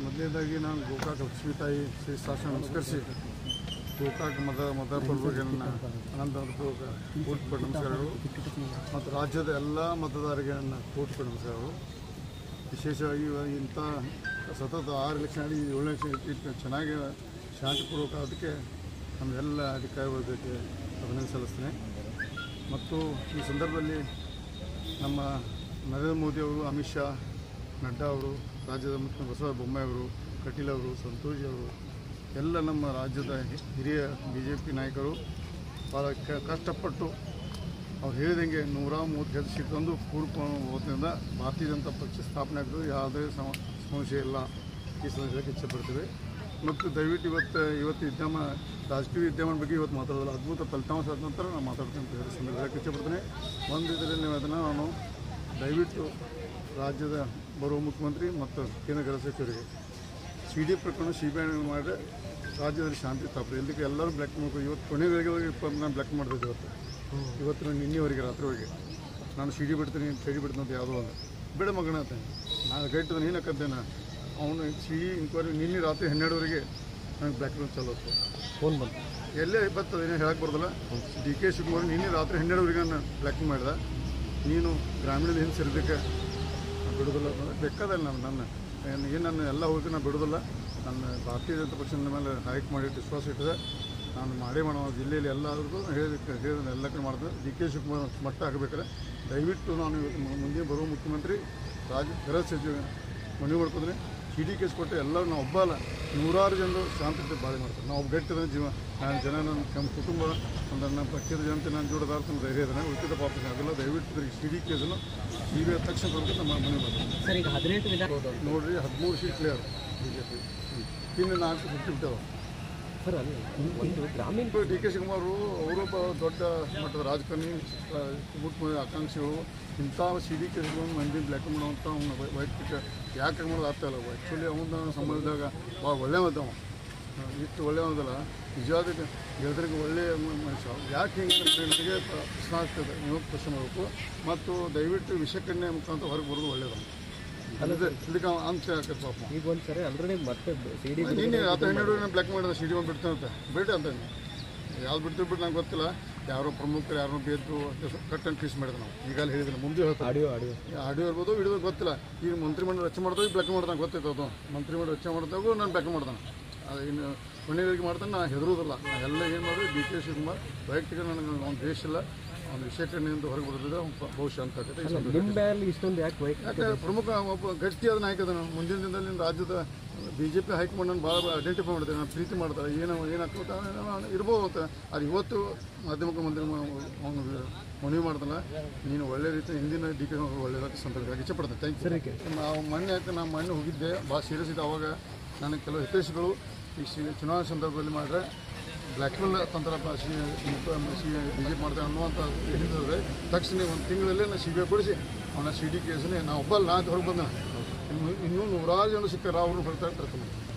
ಮೊದಲನೇದಾಗಿ ನಾನು ಗೋಕಾಕ್ ಲಕ್ಷ್ಮೀ ತಾಯಿ ಶ್ರೀ ಶಾಸನ ನಮಸ್ಕರಿಸಿ ಗೋಕಾಕ್ ಮತ ಮತ ಪರವಾಗಿ ನನ್ನ ಅನಂತ ಕೋಟಿಪಟ್ಟು ನಮಸ್ಕಾರಗಳು ಮತ್ತು ರಾಜ್ಯದ ಎಲ್ಲ ಮತದಾರರಿಗೆ ನನ್ನ ಕೋಟಿಪಟ್ಟು ನಮಸ್ಕಾರಗಳು ವಿಶೇಷವಾಗಿ ಇವ- ಇಂಥ ಸತತ ಆರು ಎಲೆಕ್ಷನ್ ಆಡಿ ಏಳು ಎಲೆಕ್ಷನ್ ಇಟ್ಟು ಚೆನ್ನಾಗಿ ಶಾಂತಿಪೂರ್ವಕ ಅದಕ್ಕೆ ನಮ್ಮೆಲ್ಲ ಅಧಿಕಾರಿಗಳಿಗೆ ಅಭಿನಂದನೆ ಸಲ್ಲಿಸ್ತೇನೆ ಮತ್ತು ಈ ಸಂದರ್ಭದಲ್ಲಿ ನಮ್ಮ ನರೇಂದ್ರ ಮೋದಿ ಅವರು ಅಮಿತ್ ಶಾ ನಡ್ಡಾ ಅವರು ರಾಜ್ಯದ ಮುಖ್ಯ ಬಸವರಾಜ ಬೊಮ್ಮಾಯಿ ಅವರು ಕಟೀಲ್ ಅವರು ಸಂತೋಷ್ ಅವರು ಎಲ್ಲ ನಮ್ಮ ರಾಜ್ಯದ ಹಿರಿಯ ಬಿ ಜೆ ಪಿ ನಾಯಕರು ಭಾಳ ಕ- ಕಷ್ಟಪಟ್ಟು ಅವ್ರು ಹೇಳಿದಂಗೆ ನೂರ ಮೂವತ್ತೈದು ಸೀಟ್ ತಂದು ಪೂರ್ವ ಹೋದ್ರಿಂದ ಭಾರತೀಯ ಜನತಾ ಪಕ್ಷ ಸ್ಥಾಪನೆ ಆಗಿದ್ದು ಯಾವುದೇ ಸಮ ಸಮಸ್ಯೆ ಇಲ್ಲ ಈ ಸಂದರ್ಭಕ್ಕೆ ಇಚ್ಛೆಪಡ್ತೇವೆ ಮತ್ತು ದಯವಿಟ್ಟು ಇವತ್ತು ಇವತ್ತು ವಿದ್ಯಮ ರಾಜಕೀಯ ವಿದ್ಯಮಾನ ಬಗ್ಗೆ ಇವತ್ತು ಮಾತಾಡೋದಿಲ್ಲ ಅದ್ಭುತ ಫಲಿತಾಂಶ ಆದ ನಂತರ ನಾನು ಮಾತಾಡ್ತೀನಿ ಅಂತ ಹೇಳಿ ಸಂದರ್ಭಕ್ಕೆ ಇಚ್ಛೆಪಡ್ತೇನೆ ಒಂದು ಇದರಲ್ಲಿ ಅದನ್ನು ನಾನು ದಯವಿಟ್ಟು ರಾಜ್ಯದ ಬರುವ ಮುಖ್ಯಮಂತ್ರಿ ಮತ್ತು ಕೇಂದ್ರ ಗೃಹ ಸಚಿವರಿಗೆ ಸಿ ಡಿ ಪ್ರಕರಣ ಸಿ ಬಿ ಐ ಮಾಡಿದ್ರೆ ರಾಜ್ಯದಲ್ಲಿ ಶಾಂತಿ ಸ್ಥಾಪನೆ ಇದಕ್ಕೆ ಎಲ್ಲರೂ ಬ್ಲ್ಯಾಕ್ ಮಾಡಬೇಕು ಇವತ್ತು ಕೊನೆಗಳಿಗೆ ಇಪ್ಪತ್ತು ನಾನು ಬ್ಲ್ಯಾಕ್ ಮಾಡ್ತಿದ್ದೆ ಇವತ್ತು ಇವತ್ತು ನಾನು ನಿನ್ನೆವರೆಗೆ ರಾತ್ರಿವರೆಗೆ ನಾನು ಸಿ ಡಿ ಬಿಡ್ತೀನಿ ಸಿ ಡಿ ಬಿಡ್ತೀನಿ ಅಂತ ಯಾವುದೋ ಒಂದು ಬಿಡ ಮಗನ ಅಂತ ನಾನು ಗೈಟ್ ನೀನು ಹಾಕಂತೇನೆ ಅವನು ಸಿ ಡಿ ಇಂಕ್ವೈರಿ ನಿನ್ನೆ ರಾತ್ರಿ ಹನ್ನೆರಡುವರೆಗೆ ನನಗೆ ಬ್ಲ್ಯಾಕ್ ಮೇಲ್ ಚಾಲು ಆಯ್ತು ಫೋನ್ ಬಂತು ಎಲ್ಲೇ ಬರ್ತದೆ ಏನೋ ಹೇಳಕ್ಕೆ ಬರೋದಿಲ್ಲ ಡಿ ಕೆ ಶಿವಕುಮಾರ್ ನಿನ್ನೆ ರಾತ್ರಿ ಹನ್ನೆರಡುವರೆಗೆ ನಾನು ಬ್ಲ್ಯಾಕ್ ಮಾಡಿದ ನೀನು ಗ್ರಾಮೀಣದ ಹಿಂದೆ ಸೇರಿದ್ದಕ್ಕೆ ನಾನು ಬಿಡೋದಿಲ್ಲ ಅನ್ನೋದು ಬೇಕಾದಲ್ಲ ನಾನು ನನ್ನ ಏನು ಏನು ನನ್ನ ಎಲ್ಲ ಹೋಗಿ ನಾನು ಬಿಡೋದಿಲ್ಲ ನನ್ನ ಭಾರತೀಯ ಜನತಾ ಪಕ್ಷ ನನ್ನ ಮೇಲೆ ಹೈಕ್ ಮಾಡಿ ವಿಶ್ವಾಸ ಇಟ್ಟಿದೆ ನಾನು ಮಾಡೇ ಮಾಡೋ ಜಿಲ್ಲೆಯಲ್ಲಿ ಎಲ್ಲರಿಗೂ ಹೇಳಿದ ಹೇಳಿದ ಎಲ್ಲ ಕಡೆ ಮಾಡಿದೆ ಡಿ ಕೆ ಶಿವಕುಮಾರ್ ಮಟ್ಟ ಹಾಕಬೇಕಾದ್ರೆ ದಯವಿಟ್ಟು ನಾನು ಇವತ್ತು ಮು- ಮುಂದೆ ಬರುವ ಮುಖ್ಯಮಂತ್ರಿ ರಾಜ್ಯ ಗೃಹ ಸಚಿವ ಮನವಿ ಮಾಡ್ಕೊಂಡ್ರೆ ಸಿ ಡಿ ಕೇಸ್ ಕೊಟ್ಟು ಎಲ್ಲರೂ ನಾವು ಒಬ್ಬ ಅಲ್ಲ ನೂರಾರು ಜನರು ಶಾಂತತೆ ಬಾಳೆ ಮಾಡ್ತಾರೆ ನಾವು ಗಟ್ಟಿದ ಜೀವ ನಾನು ಜನ ನನ್ನ ನಮ್ಮ ಕುಟುಂಬ ಒಂದು ನನ್ನ ಪಕ್ಷದ ಜನತೆ ನಾನು ಜೋಡದಾರ ತಮ್ಮ ಧೈರ್ಯ ಇದೆ ಉಳಿದ ಪಾಪ ಅದೆಲ್ಲ ದಯವಿಟ್ಟು ಸಿ ಡಿ ಕೇಸನ್ನು ಸಿ ಬಿ ಐ ತಕ್ಷಣ ಬರಬೇಕು ನಮ್ಮ ಮನೆ ಮಾಡ್ತೀನಿ ಸರ್ ಈಗ ಹದಿನೆಂಟು ವಿಧಾನ ನೋಡ್ರಿ ಹದಿಮೂರು seat clear B J P ಇನ್ನು ನಾಲ್ಕು ಬಿಟ್ಟು ಬಿಟ್ಟವು ಸರ್ ಅಲ್ಲಿ ಒಂದು ಗ್ರಾಮೀಣ ಡಿ ಕೆ ಶಿವಕುಮಾರ್ ಅವರು ಒಬ್ಬ ದೊಡ್ಡ ಮಟ್ಟದ ರಾಜಕಾರಣಿ ಮುಖ್ಯ ಆಕಾಂಕ್ಷಿಗಳು ಇಂಥ ಸಿ ಡಿ ಕೇಸ್ಗಳನ್ನು ಮಂದಿ ಬ್ಲ್ಯಾಕ್ ಮಾಡುವಂಥ ಅವ್ನ ವೈ- ವೈಯಕ್ತಿಕ ಯಾಕೆ ಮಾಡೋದು ಆಗ್ತಾ ಇಲ್ಲ ಆ್ಯಕ್ಚುಲಿ ಅವನ ಸಂಬಂಧದಾಗ ಭಾಳ ಒಳ್ಳೆ ಮದ್ದವ ಇಷ್ಟು ಒಳ್ಳೆ ಒಂದಲ್ಲ ನಿಜವಾದ ಗೆಳದರಿಗೆ ಒಳ್ಳೆಯ ಮ- ಮನುಷ್ಯ ಯಾಕೆ ಹಿಂಗೆ ಅಂದ್ರೆ ನನಗೆ ಪ- ಪ್ರಶ್ನೆ ಆಗ್ತದೆ ನೀವು ಪ್ರಶ್ನೆ ಮಾಡಬೇಕು ಮತ್ತು ದಯವಿಟ್ಟು ವಿಷಕನ್ಯೆ ಮುಖಾಂತರ ಹೊರಗೆ ಬರೋದು ಒಳ್ಳೆಯದು ಅಲ್ಲದೆ ಇದಕ್ಕೆ ಅವ ಅಂಶ ಯಾಕೆ ಪಾಪ ಈಗ ಒಂದು ಸರಿ ಆಲ್ರೆಡಿ ಮತ್ತೆ ಸಿ ಡಿ ನೀನು ರಾತ್ರಿ ಹನ್ನೆರಡು ನಾನು ಬ್ಲ್ಯಾಕ್ ಮಾಡಿದ ಸಿಡಿ ಒಂದು ಬಿಡ್ತೇನೆ ಅಂತ ಬಿಡಿ ಅಂತ ಯಾವ್ದು ಬಿಡ್ತೀವಿ ಬಿಟ್ಟು ನಂಗೆ ಗೊತ್ತಿಲ್ಲ ಯಾರೋ ಪ್ರಮುಖರು ಯಾರೋ ಬೇದ್ದು ಕಟ್ ಆ್ಯಂಡ್ ಫೀಸ್ ಮಾಡಿದ್ರು ನಾವು ಈಗಲೇ ಹೇಳಿದ್ರು ಮುಂದೆ ಹೇಳ್ತಾರೆ ಆಡಿಯೋ ಆಡಿಯೋ ಆಡಿಯೋ ಇರ್ಬೋದು ಹಿಡಿದು ಗೊತ್ತಿಲ್ಲ ಈಗ ಮಂತ್ರಿಮಂಡಲ ರಚನೆ ಮಾಡಿದಾಗ ಬ್ಲ್ಯಾಕ್ ಮಾಡ್ತಾನೆ ಗೊತ್ತೈತೆ ಅದು ಮಂತ್ರಿಮಂಡಲ ರಚನೆ ಮಾಡಿದಾಗೂ ನಾನು ಬ್ಲ್ಯಾಕ್ ಮಾಡ್ತಾನೆ ಅದು ಇನ್ನು ಕೊನೆಗಳಿಗೆ ಮಾಡ್ತಾನೆ ನಾನು ಹೆದರುವುದಿಲ್ಲ ನಾ ಎಲ್ಲ ಏನು ಮಾಡಿದ್ರೆ ಡಿ ಕೆ ಶಿವಕುಮಾರ್ ವೈಯಕ್ತಿಕ ನನಗೆ ಅವ್ನ ದೇಶ ಇಲ್ಲ ಅವ್ನ ವಿಷಯಕರಣೆಯಿಂದ ಹೊರಗೆ ಬರೋದಿದೆ ಅವ್ನು ಬಹುಶಃ ಅಂತ ಆಗತ್ತೆ ಈ ಸಂದರ್ಭದಲ್ಲಿ. ನಿಮ್ಮ ಬ್ಯಾಲ್ ಇಷ್ಟೊಂದು ಯಾಕೆ ವೈಕ್ ಯಾಕೆ ಪ್ರಮುಖ ಒಬ್ಬ ಗಟ್ಟಿಯಾದ ನಾಯಕ ಅದನ್ನು ಮುಂದಿನ ದಿನದಲ್ಲಿ ನಿಮ್ಮ ರಾಜ್ಯದ ಬಿ ಜೆ ಪಿ ಹೈಕಮಾಂಡ್ ನಾನು ಭಾಳ ಐಡೆಂಟಿಫೈ ಮಾಡ್ತೇನೆ ನಾನು ಪ್ರೀತಿ ಮಾಡ್ತಾರೆ ಏನೋ ಏನಾಗ್ತದೆ ಇರ್ಬೋದು ಅಂತ ಅದು ಇವತ್ತು ಮಾಧ್ಯಮಿಕ ಮಂತ್ರಿ ಅವನು ಮನವಿ ಮಾಡ್ತಾನೆ ನೀನು ಒಳ್ಳೆ ರೀತಿ ಹಿಂದಿನ ಡಿ ಕೆ ಒಳ್ಳೆಯದಾಗಿ ಸಂದರ್ಭವಾಗಿ ಇಚ್ಛೆಪಡ್ತೇನೆ ಥ್ಯಾಂಕ್ ಯು ನಾವು ಮೊನ್ನೆ ಯಾಕೆ ನಾನು ಮೊನ್ನೆ ಹೋಗಿದ್ದೆ ಭಾಳ ಸೀರಿಯಸ್ ಇದೆ ಅವಾಗ ನನಗೆ ಕೆಲವು ಹಿತೈಷಿಗಳು ಈ ಸಿ ಚುನಾವಣೆ ಸಂದರ್ಭದಲ್ಲಿ ಮಾಡಿದ್ರೆ ಬ್ಲ್ಯಾಕ್ಮೇಲ್ ತಂತ್ರ C C B J P ಮಾಡ್ತಾರೆ ಅನ್ನುವಂಥ ಹೇಳಿದ್ರೆ ತಕ್ಷಣ ಒಂದು ತಿಂಗಳಲ್ಲೇ ನಾನು ಸಿ ಬಿ ಐ ಕೊಡಿಸಿ ಅವನ ಸಿ ಡಿ ಕೇಸನ್ನೇ ನಾವು ಒಬ್ಬಲ್ಲ ನಾ ಹೊರಗೆ ಬಂದ ಇನ್ನೂ ನೂರಾರು ಜನ ಸಿಕ್ಕಾರ ಅವ್ರನ್ನ ಹೊರತಾರೆ ಕರ್ಕೊಂಡು